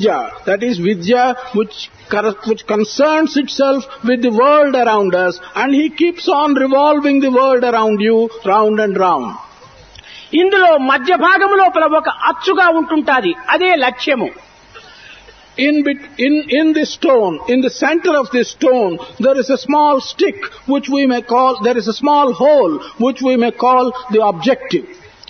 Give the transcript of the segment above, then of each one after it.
Vidya, that is Vidya which, cor- which concerns itself with the world around us and he keeps on revolving the world around you round and round. ఇందులో మధ్య భాగము లోపల ఒక అచ్చుగా ఉంటుంటాది అదే లక్ష్యము In, bet- in, in this stone, in the center of this stone, there is a small stick which we may call, there is a small hole which we may call the objective.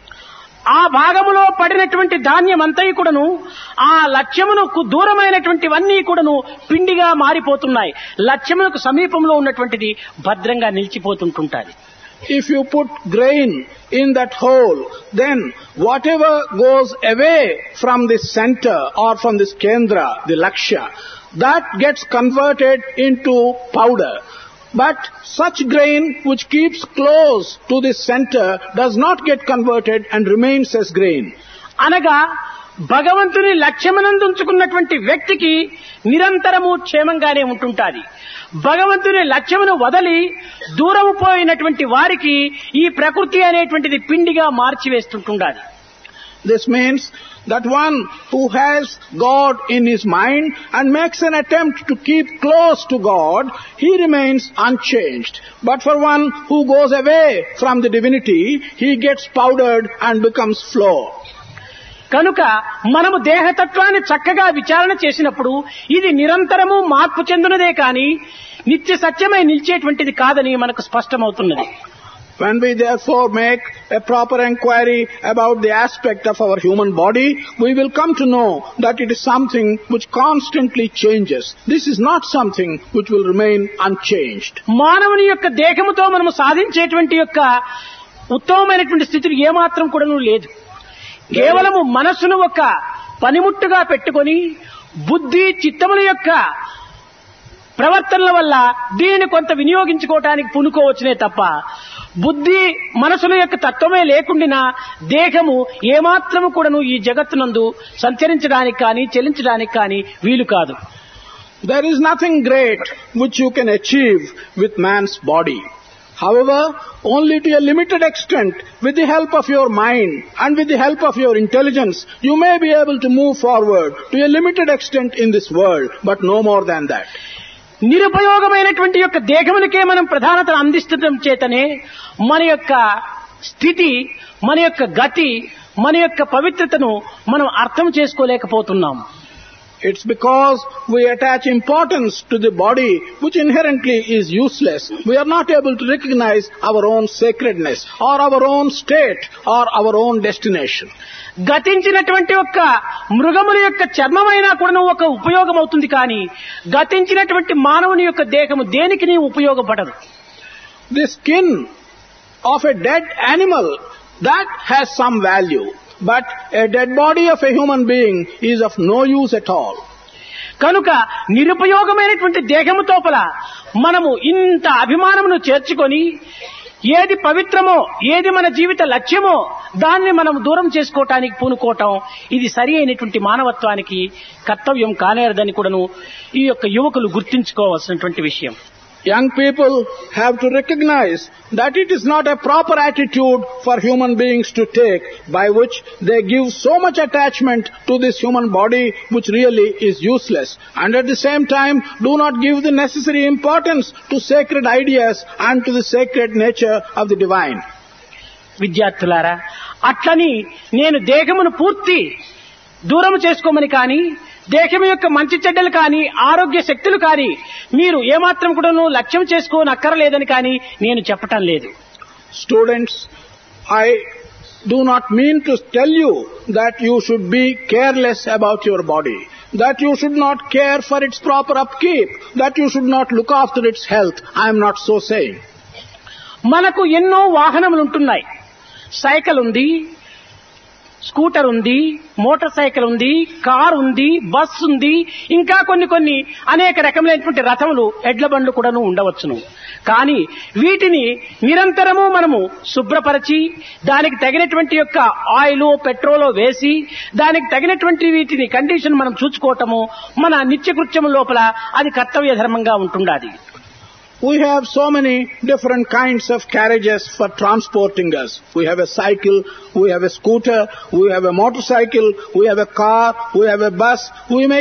ఆ భాగములో పడినటువంటి ధాన్యం అంతయు కూడాను ఆ లక్ష్యమునకు దూరమైనటువంటివన్నీ కూడాను పిండిగా మారిపోతున్నాయి లక్ష్యమునకు సమీపంలో ఉన్నటువంటిది భద్రంగా నిలిచిపోతుంటుంటాది If you put grain in that hole, then whatever goes away from this center or from this kendra, the lakshya, that gets converted into powder. But such grain which keeps close to this center does not get converted and remains as grain. అనగా భగవంతుని లక్ష్యమునందు ఉంచుకున్నటువంటి వ్యక్తికి నిరంతరము క్షేమంగానే ఉంటుంటాది భగవంతుని లక్ష్యమును వదలి దూరము పోయినటువంటి వారికి ఈ ప్రకృతి అనేటువంటిది పిండిగా మార్చివేస్తుంటుండాలి This means that one who has God in his mind and makes an attempt to keep close to God, he remains unchanged. But for one who goes away from the divinity, he gets powdered and becomes flour. కనుక మనము దేహతత్వాన్ని చక్కగా విచారణ చేసినప్పుడు ఇది నిరంతరము మార్పు చెందునదే కాని నిత్య సత్యమై నిలిచేటువంటిది కాదని మనకు స్పష్టమవుతున్నది When we therefore make a proper inquiry about the aspect of our human body, we will come to know that it is something which constantly changes. This is not something which will remain unchanged. మానవుని యొక్క దేహముతో మనము సాధించేటువంటి యొక్క ఉత్తమమైనటువంటి స్థితిని ఏమాత్రం కూడాను లేదు కేవలము మనస్సును ఒక పనిముట్టుగా పెట్టుకొని బుద్ధి చిత్తముల యొక్క ప్రవర్తనల వల్ల దీనిని కొంత వినియోగించుకోవటానికి పునుకోవచ్చునే తప్ప బుద్ధి మనసుల యొక్క తత్వమే లేకుండినా దేహము ఏమాత్రము కూడాను ఈ జగత్తునందు సంచరించడానికి కానీ చెలించడానికి కానీ వీలు కాదు There is nothing great which you can achieve with man's body. However, only to a limited extent, with the help of your mind and with the help of your intelligence, you may be able to move forward to a limited extent in this world, but no more than that. నిరుపయోగమైనటువంటి యొక్క దేహమునికే మనం ప్రధానతను అందిస్తుండటం చేతనే మన యొక్క స్థితి మన యొక్క గతి మన యొక్క పవిత్రతను మనం అర్థం చేసుకోలేకపోతున్నాం It's because we attach importance to the body which inherently is useless. We are not able to recognize our own sacredness or our own state or our own destination. గతించినటువంటి యొక్క మృగముల యొక్క చర్మమైనా కూడా ఒక ఉపయోగం అవుతుంది కానీ గతించినటువంటి మానవుని యొక్క దేహము దేనికి ఉపయోగపడదు The skin of a dead animal, that has some value. But a dead body of a human being is of no use at all. కనుక నిరుపయోగమైనటువంటి దేహము తోపల మనము ఇంత అభిమానమును చేర్చుకొని ఏది పవిత్రమో ఏది మన జీవిత లక్ష్యమో దాన్ని మనం దూరం చేసుకోవటానికి పూనుకోవటం ఇది సరి అయినటువంటి మానవత్వానికి కర్తవ్యం కానేరదని కూడాను ఈ యొక్క యువకులు గుర్తించుకోవాల్సినటువంటి విషయం Young people have to recognize that it is not a proper attitude for human beings to take by which they give so much attachment to this human body which really is useless and at the same time do not give the necessary importance to sacred ideas and to the sacred nature of the divine. విద్యార్థులారా అట్లని నేను దేహమును పూర్తి దూరం చేసుకోమని కానీ దేహం యొక్క మంచి చెడ్డలు కానీ ఆరోగ్య శక్తులు కానీ మీరు ఏమాత్రం కూడాను లక్ష్యం చేసుకోని అక్కరలేదని కానీ నేను చెప్పటం లేదు Students, I do not mean to tell you that you should be careless about your body, that you should not care for its proper upkeep, that you should not look after its health. I am not so saying. మనకు ఎన్నో వాహనములు ఉంటున్నాయి cycle ఉంది scooter ఉంది motor cycle ఉంది car ఉంది bus ఉంది ఇంకా కొన్ని కొన్ని అనేక రకములైనటువంటి రథములు ఎడ్ల బండ్లు కూడాను ఉండవచ్చును కానీ వీటిని నిరంతరము మనము శుభ్రపరచి దానికి తగినటువంటి యొక్క ఆయిల్ పెట్రోల్ వేసి దానికి తగినటువంటి వీటిని కండిషన్ మనం చూసుకోవటము మన నిత్యకృత్యము లోపల అది కర్తవ్య ధర్మంగా ఉంటుండాది We have so many different kinds of carriages for transporting us. We have a cycle, we have a scooter, we have a motorcycle, we have a car, we have a bus, we may